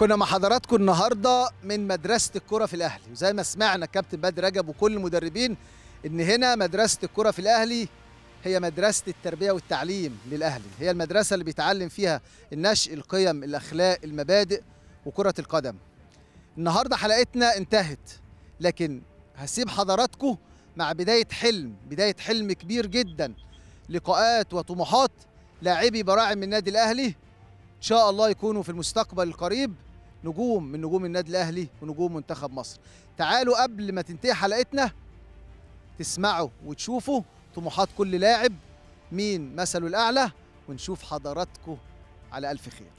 كنا مع حضراتكم النهارده من مدرسه الكره في الاهلي وزي ما سمعنا كابتن بدر رجب وكل المدربين ان هنا مدرسه الكره في الاهلي هي مدرسه التربيه والتعليم للاهلي هي المدرسه اللي بيتعلم فيها النشء القيم الاخلاق المبادئ وكره القدم النهارده حلقتنا انتهت لكن هسيب حضراتكم مع بدايه حلم بدايه حلم كبير جدا لقاءات وطموحات لاعبي براعم من النادي الاهلي ان شاء الله يكونوا في المستقبل القريب نجوم من نجوم النادي الاهلي ونجوم منتخب مصر تعالوا قبل ما تنتهي حلقتنا تسمعوا وتشوفوا طموحات كل لاعب مين مثله الاعلى ونشوف حضراتكم على الف خير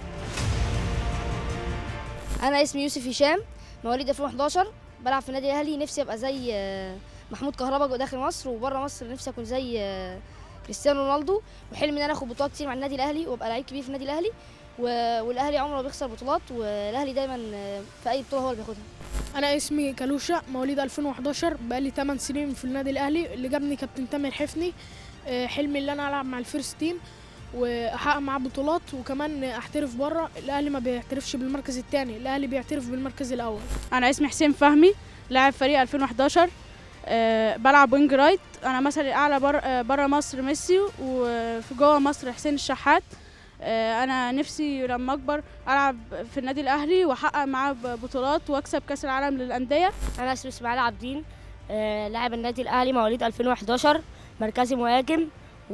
انا اسمي يوسف هشام مواليد 2011 بلعب في النادي الاهلي نفسي ابقى زي آه، محمود كهربا جوه داخل مصر وبره مصر نفسي اكون زي آه، كريستيانو رونالدو وحلمي ان انا اخد بطولات كتير مع النادي الاهلي وابقى لعيب كبير في النادي الاهلي و- والاهلي عمره ما بيخسر بطولات والاهلي دايما آه، في اي بطوله هو اللي بياخدها انا اسمي كالوشا مواليد 2011 بقالي 8 سنين في النادي الاهلي اللي جابني كابتن تامر حفني آه، حلمي اللي انا العب مع الفيرست تيم واحقق معاه بطولات وكمان احترف بره الاهلي ما بيعترفش بالمركز الثاني الاهلي بيعترف بالمركز الاول انا اسمي حسين فهمي لاعب فريق 2011 أه بلعب وينج رايت انا مثلي الاعلى بر آه، بره مصر ميسي وفي جوه مصر حسين الشحات أه انا نفسي لما اكبر العب في النادي الاهلي واحقق معاه ب- بطولات واكسب كاس العالم للانديه انا اسمي اسماعيل عابدين آه، لاعب النادي الاهلي مواليد 2011 مركزي مهاجم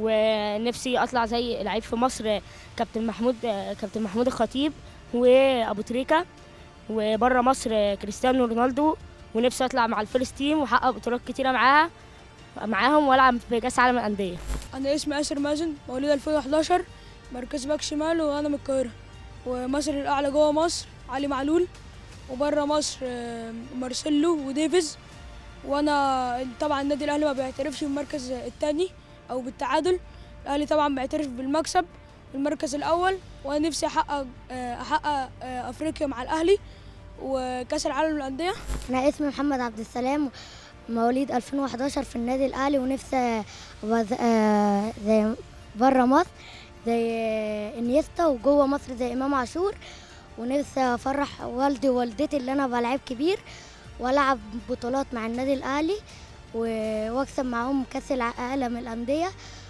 ونفسي اطلع زي لعيب في مصر كابتن محمود آه، كابتن محمود الخطيب وابو تريكه وبره مصر آه، كريستيانو رونالدو ونفسي اطلع مع الفيرست تيم واحقق بطولات كتيره معاها معاهم والعب في كاس عالم الانديه انا اسمي اسر مازن مواليد 2011 مركز باك شمال وانا من القاهره ومصر الاعلى جوه مصر علي معلول وبره مصر آه، مارسيلو وديفيز وانا طبعا النادي الاهلي ما بيعترفش بالمركز الثاني او بالتعادل الاهلي طبعا بيعترف بالمكسب المركز الاول وانا نفسي احقق آه، احقق آه، افريقيا مع الاهلي وكاس العالم للانديه أنا اسمي محمد عبد السلام مواليد 2011 في النادي الأهلي ونفسي أبقى ز- آه، زي بره مصر زي آه، انيستا وجوه مصر زي إمام عاشور ونفسي أفرح والدي ووالدتي اللي أنا بلعب كبير وألعب بطولات مع النادي الأهلي و- وأكسب معاهم كأس العالم الأندية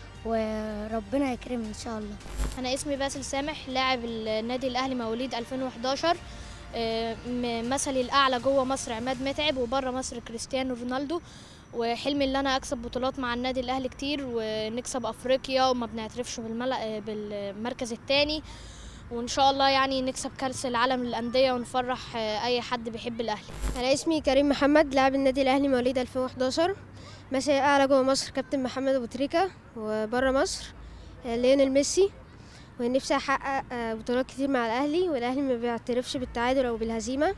وربنا يكرمني إن شاء الله انا اسمي باسل سامح لاعب النادي الاهلي مواليد 2011 آه، م- مثلي الاعلى جوه مصر عماد متعب وبره مصر كريستيانو رونالدو وحلمي ان انا اكسب بطولات مع النادي الاهلي كتير ونكسب افريقيا وما بنعترفش بالملأ آه، بالمركز الثاني وان شاء الله يعني نكسب كاس العالم للانديه ونفرح آه، اي حد بيحب الاهلي انا اسمي كريم محمد لاعب النادي الاهلي مواليد 2011 مثلي اعلى جوه مصر كابتن محمد ابو تريكه وبره مصر آه، ليونيل ميسي ونفسي احقق آه، بطولات كتير مع الاهلي والاهلي ما بيعترفش بالتعادل او بالهزيمه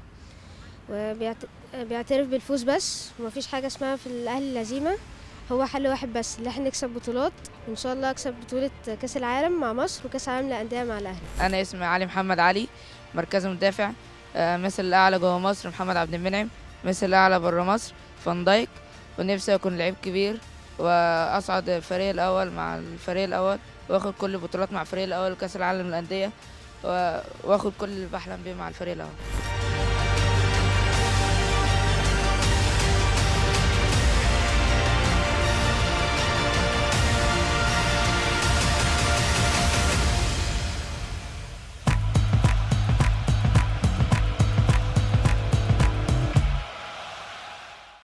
وبيعترف بالفوز بس ومفيش حاجه اسمها في الاهلي الهزيمه هو حل واحد بس اللي احنا نكسب بطولات وان شاء الله اكسب بطوله كاس العالم مع مصر وكاس العالم للانديه مع الاهلي انا اسمي علي محمد علي مركز مدافع آه، مثل الاعلى جوه مصر محمد عبد المنعم مثل الاعلى بره مصر فان دايك ونفسي اكون لعيب كبير واصعد الفريق الاول مع الفريق الاول واخد كل البطولات مع الفريق الاول كاس العالم للانديه و- واخد كل اللي بحلم بيه مع الفريق الاول